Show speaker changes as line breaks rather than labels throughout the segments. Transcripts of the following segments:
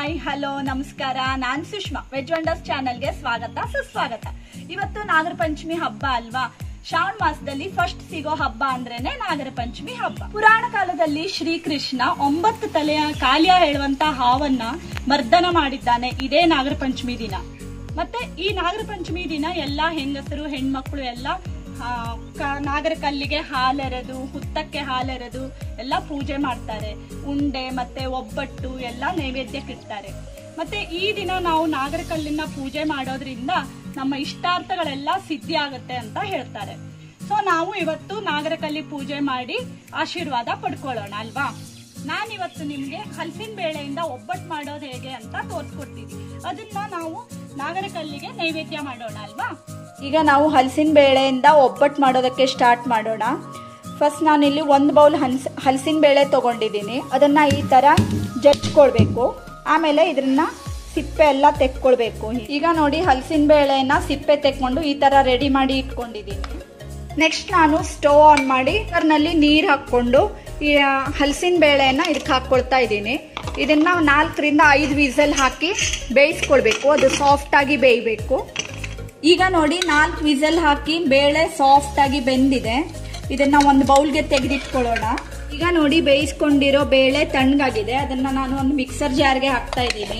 hi hello ನಮಸ್ಕಾರ ನಾನ್ Sushma veg wonders ಚಾನೆಲ್ಗೆ ಸ್ವಾಗತ ಸುಸ್ವಾಗತ ಇವತ್ತು ನಾಗರ ಪಂಚಮಿ ಹಬ್ಬ ಅಲ್ವಾ ಶ್ರಾವಣ ಮಾಸದಲ್ಲಿ ಫಸ್ಟ್ ಸಿಗೋ ಹಬ್ಬ ಅಂದ್ರೇನೆ ನಾಗರ ಪಂಚಮಿ ಹಬ್ಬ ಪುರಾಣ ಕಾಲದಲ್ಲಿ ಶ್ರೀಕೃಷ್ಣ ಒಂಬತ್ತು ತಲೆಯ ಕಾಲ್ಯ ಹೇಳುವಂತ ಹಾವನ್ನ ಮರ್ದನ ಮಾಡಿದ್ದಾನೆ ಇದೇ ನಾಗರ ಪಂಚಮಿ ದಿನ ಮತ್ತೆ ಈ ನಾಗರ ಪಂಚಮಿ ದಿನ ಎಲ್ಲಾ ಹೆಂಗಸರು ಹೆಣ್ಮಕ್ಳು ಎಲ್ಲ ಆ, ಕ- ನಾಗರ ಕಲ್ಲಿಗೆ ಹಾಲೆರೆದು ಹುತ್ತಕ್ಕೆ ಹಾಲೆರೆದು ಎಲ್ಲ ಪೂಜೆ ಮಾಡ್ತಾರೆ ಉಂಡೆ ಮತ್ತೆ ಒಬ್ಬಟ್ಟು ಎಲ್ಲ ನೈವೇದ್ಯಕ್ಕೆ ಇಡ್ತಾರೆ ಮತ್ತೆ ಈ ದಿನ ನಾವು ನಾಗರ ಕಲ್ಲಿನ ಪೂಜೆ ಮಾಡೋದ್ರಿಂದ ನಮ್ಮ ಇಷ್ಟಾರ್ಥಗಳೆಲ್ಲ ಸಿದ್ಧಿ ಆಗುತ್ತೆ ಅಂತ ಹೇಳ್ತಾರೆ ಸೊ ನಾವು ಇವತ್ತು ನಾಗರಕಲ್ಲಿ ಪೂಜೆ ಮಾಡಿ ಆಶೀರ್ವಾದ ಪಡ್ಕೊಳ್ಳೋಣ ಅಲ್ವಾ ನಾನಿವತ್ತು ನಿಮ್ಗೆ ಹಲಸಿನ ಬೇಳೆಯಿಂದ ಒಬ್ಬಟ್ಟು ಮಾಡೋದು ಹೇಗೆ ಅಂತ ತೋರಿಸ್ಕೊಡ್ತೀನಿ ಅದನ್ನ ನಾವು ನಾಗರಕಲ್ಲಿಗೆ ನೈವೇದ್ಯ ಮಾಡೋಣ ಅಲ್ವಾ ಈಗ ನಾವು ಹಲಸಿನ ಬೇಳೆಯಿಂದ ಒಬ್ಬಟ್ಟು ಮಾಡೋದಕ್ಕೆ ಸ್ಟಾರ್ಟ್ ಮಾಡೋಣ ಫಸ್ಟ್ ನಾನಿಲ್ಲಿ ಒಂದು ಬೌಲ್ ಹನ್ಸ್ ಹಲಸಿನ ಬೇಳೆ ತಗೊಂಡಿದ್ದೀನಿ ಅದನ್ನ ಈ ತರ ಜಜ್ಕೊಳ್ಬೇಕು ಆಮೇಲೆ ಇದನ್ನ ಸಿಪ್ಪೆ ಎಲ್ಲ ತೆಕ್ಕೊಳ್ಬೇಕು ಈಗ ನೋಡಿ ಹಲಸಿನ ಬೇಳೆನ ಸಿಪ್ಪೆ ತೆಕ್ಕೊಂಡು ಈ ತರ ರೆಡಿ ಮಾಡಿ ಇಟ್ಕೊಂಡಿದ್ದೀನಿ ನೆಕ್ಸ್ಟ್ ನಾನು ಸ್ಟವ್ ಆನ್ ಮಾಡಿ ಕುಕ್ಕರ್ನಲ್ಲಿ ನೀರು ಹಾಕ್ಕೊಂಡು ಈ ಹಲಸಿನ ಬೇಳೆನ ಇದಕ್ಕೆ ಹಾಕ್ಕೊಳ್ತಾ ಇದ್ದೀನಿ ಇದನ್ನ ನಾಲ್ಕರಿಂದ ಐದು ವಿಸಲ್ ಹಾಕಿ ಬೇಯಿಸ್ಕೊಳ್ಬೇಕು ಅದು ಸಾಫ್ಟ್ ಆಗಿ ಬೇಯಬೇಕು ಈಗ ನೋಡಿ ನಾಲ್ಕು ವಿಸಲ್ ಹಾಕಿ ಬೇಳೆ ಸಾಫ್ಟ್ ಆಗಿ ಬೆಂದಿದೆ ಇದನ್ನ ಒಂದು ಬೌಲ್ಗೆ ತೆಗೆದಿಟ್ಕೊಳ್ಳೋಣ ಈಗ ನೋಡಿ ಬೇಯಿಸ್ಕೊಂಡಿರೋ ಬೇಳೆ ತಣ್ಣಗಾಗಿದೆ ಅದನ್ನ ನಾನು ಒಂದು ಮಿಕ್ಸರ್ ಜಾರ್ಗೆ ಹಾಕ್ತಾ ಇದ್ದೀನಿ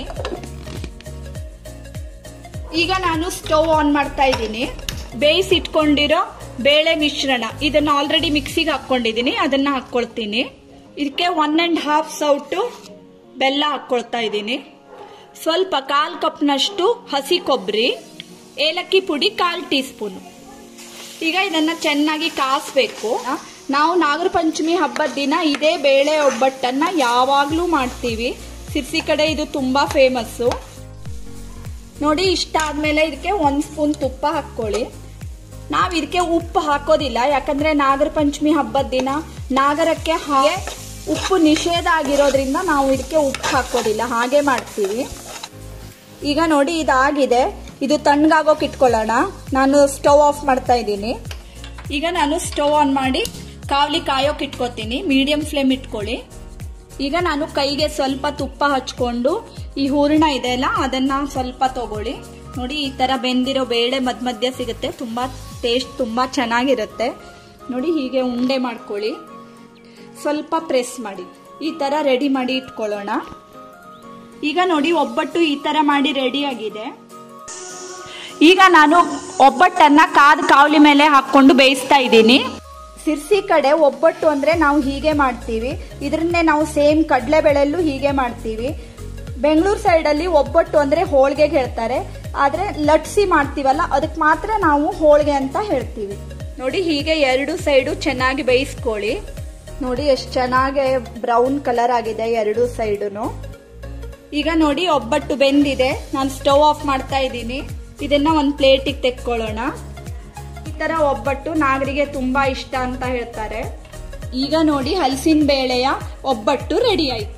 ಈಗ ನಾನು ಸ್ಟವ್ ಆನ್ ಮಾಡ್ತಾ ಇದ್ದೀನಿ ಬೇಯಿಸಿಟ್ಕೊಂಡಿರೋ ಬೇಳೆ ಮಿಶ್ರಣ ಇದನ್ನ ಆಲ್ರೆಡಿ ಮಿಕ್ಸಿಗೆ ಹಾಕೊಂಡಿದ್ದೀನಿ ಅದನ್ನ ಹಾಕೊಳ್ತೀನಿ ಇದಕ್ಕೆ ಒನ್ ಅಂಡ್ ಹಾಫ್ ಸೌಟು ಬೆಲ್ಲ ಹಾಕೊಳ್ತಾ ಇದ್ದೀನಿ ಸ್ವಲ್ಪ ಕಾಲ್ ಕಪ್ನಷ್ಟು ಹಸಿ ಕೊಬ್ಬರಿ ಏಲಕ್ಕಿ ಪುಡಿ ಕಾಲ್ ಟೀ ಸ್ಪೂನ್ ಈಗ ಇದನ್ನ ಚೆನ್ನಾಗಿ ಕಾಸ್ಬೇಕು ನಾವು ನಾಗರ ಪಂಚಮಿ ಹಬ್ಬದ ದಿನ ಇದೇ ಬೇಳೆ ಒಬ್ಬಟ್ಟನ್ನ ಯಾವಾಗ್ಲೂ ಮಾಡ್ತೀವಿ ಸಿರ್ಸಿ ಕಡೆ ಇದು ತುಂಬಾ ಫೇಮಸ್ಸು ನೋಡಿ ಇಷ್ಟ ಆದ್ಮೇಲೆ ಇದಕ್ಕೆ ಒಂದ್ ಸ್ಪೂನ್ ತುಪ್ಪ ಹಾಕೊಳ್ಳಿ ನಾವ್ ಇದಕ್ಕೆ ಉಪ್ಪು ಹಾಕೋದಿಲ್ಲ ಯಾಕಂದ್ರೆ ನಾಗರ ಪಂಚಮಿ ಹಬ್ಬದ ದಿನ ನಾಗರಕ್ಕೆ ಹಾಗೆ ಉಪ್ಪು ನಿಷೇಧ ಆಗಿರೋದ್ರಿಂದ ನಾವು ಇದಕ್ಕೆ ಉಪ್ಪು ಹಾಕೋದಿಲ್ಲ ಹಾಗೆ ಮಾಡ್ತೀವಿ ಈಗ ನೋಡಿ ಇದಾಗಿದೆ ಇದು ತಣ್ಣಗಾಗೋಕೆ ಇಟ್ಕೊಳ್ಳೋಣ ನಾನು ಸ್ಟವ್ ಆಫ್ ಮಾಡ್ತಾ ಇದ್ದೀನಿ ಈಗ ನಾನು ಸ್ಟವ್ ಆನ್ ಮಾಡಿ ಕಾವಲಿ ಕಾಯೋಕೆ ಇಟ್ಕೋತೀನಿ ಮೀಡಿಯಂ ಫ್ಲೇಮ್ ಇಟ್ಕೊಳ್ಳಿ ಈಗ ನಾನು ಕೈಗೆ ಸ್ವಲ್ಪ ತುಪ್ಪ ಹಚ್ಕೊಂಡು ಈ ಹೂರಣ ಇದೆ ಅಲ್ಲ ಅದನ್ನ ಸ್ವಲ್ಪ ತಗೊಳ್ಳಿ ನೋಡಿ ಈ ತರ ಬೆಂದಿರೋ ಬೇಳೆ ಮಧ್ಯ ಮಧ್ಯ ಸಿಗುತ್ತೆ ತುಂಬಾ ಟೇಸ್ಟ್ ತುಂಬಾ ಚೆನ್ನಾಗಿರುತ್ತೆ ನೋಡಿ ಹೀಗೆ ಉಂಡೆ ಮಾಡ್ಕೊಳ್ಳಿ ಸ್ವಲ್ಪ ಪ್ರೆಸ್ ಮಾಡಿ ಈ ತರ ರೆಡಿ ಮಾಡಿ ಇಟ್ಕೊಳ್ಳೋಣ ಈಗ ನೋಡಿ ಒಬ್ಬಟ್ಟು ಈ ತರ ಮಾಡಿ ರೆಡಿ ಆಗಿದೆ ಈಗ ನಾನು ಒಬ್ಬಟ್ಟನ್ನ ಕಾದ ಕಾವಲಿ ಮೇಲೆ ಹಾಕೊಂಡು ಬೇಯಿಸ್ತಾ ಇದ್ದೀನಿ ಸಿರ್ಸಿ ಕಡೆ ಒಬ್ಬಟ್ಟು ಅಂದ್ರೆ ನಾವು ಹೀಗೆ ಮಾಡ್ತೀವಿ ಇದನ್ನೇ ನಾವು ಸೇಮ್ ಕಡಲೆಬೇಳೆಲ್ಲೂ ಹೀಗೆ ಮಾಡ್ತೀವಿ ಬೆಂಗಳೂರು ಸೈಡಲ್ಲಿ ಒಬ್ಬಟ್ಟು ಅಂದ್ರೆ ಹೋಳಿಗೆಗೆ ಹೇಳ್ತಾರೆ ಆದ್ರೆ ಲಟ್ಸಿ ಮಾಡ್ತೀವಲ್ಲ ಅದಕ್ಕೆ ಮಾತ್ರ ನಾವು ಹೋಳಿಗೆ ಅಂತ ಹೇಳ್ತೀವಿ ನೋಡಿ ಹೀಗೆ ಎರಡು ಸೈಡು ಚೆನ್ನಾಗಿ ಬೇಯಿಸ್ಕೊಳ್ಳಿ ನೋಡಿ ಎಷ್ಟು ಚೆನ್ನಾಗಿ ಬ್ರೌನ್ ಕಲರ್ ಆಗಿದೆ ಎರಡು ಸೈಡುನು ಈಗ ನೋಡಿ ಒಬ್ಬಟ್ಟು ಬೆಂದಿದೆ ನಾನು ಸ್ಟವ್ ಆಫ್ ಮಾಡ್ತಾ ಇದ್ದೀನಿ ಇದನ್ನ ಒಂದು ಪ್ಲೇಟಿಗೆ ತೆಕ್ಕೊಳ್ಳೋಣ ಈ ತರ ಒಬ್ಬಟ್ಟು ನಾಗರಿಗೆ ತುಂಬಾ ಇಷ್ಟ ಅಂತ ಹೇಳ್ತಾರೆ ಈಗ ನೋಡಿ ಹಲಸಿನ ಬೇಳೆಯ ಒಬ್ಬಟ್ಟು ರೆಡಿ ಆಯ್ತು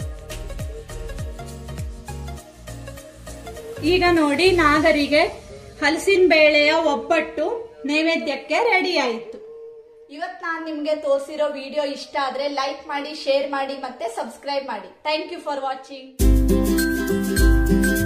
ಈಗ ನೋಡಿ ನಾಗರಿಗೆ ಹಲಸಿನ ಬೇಳೆಯ ಒಬ್ಬಟ್ಟು ನೈವೇದ್ಯಕ್ಕೆ ರೆಡಿ ಆಯ್ತು ಇವತ್ತು ನಾನು ನಿಮ್ಗೆ ತೋರಿಸಿರೋ ವಿಡಿಯೋ ಇಷ್ಟ ಆದ್ರೆ ಲೈಕ್ ಮಾಡಿ ಶೇರ್ ಮಾಡಿ ಮತ್ತೆ ಸಬ್ಸ್ಕ್ರೈಬ್ ಮಾಡಿ ಥ್ಯಾಂಕ್ ಯು ಫಾರ್ ವಾಚಿಂಗ್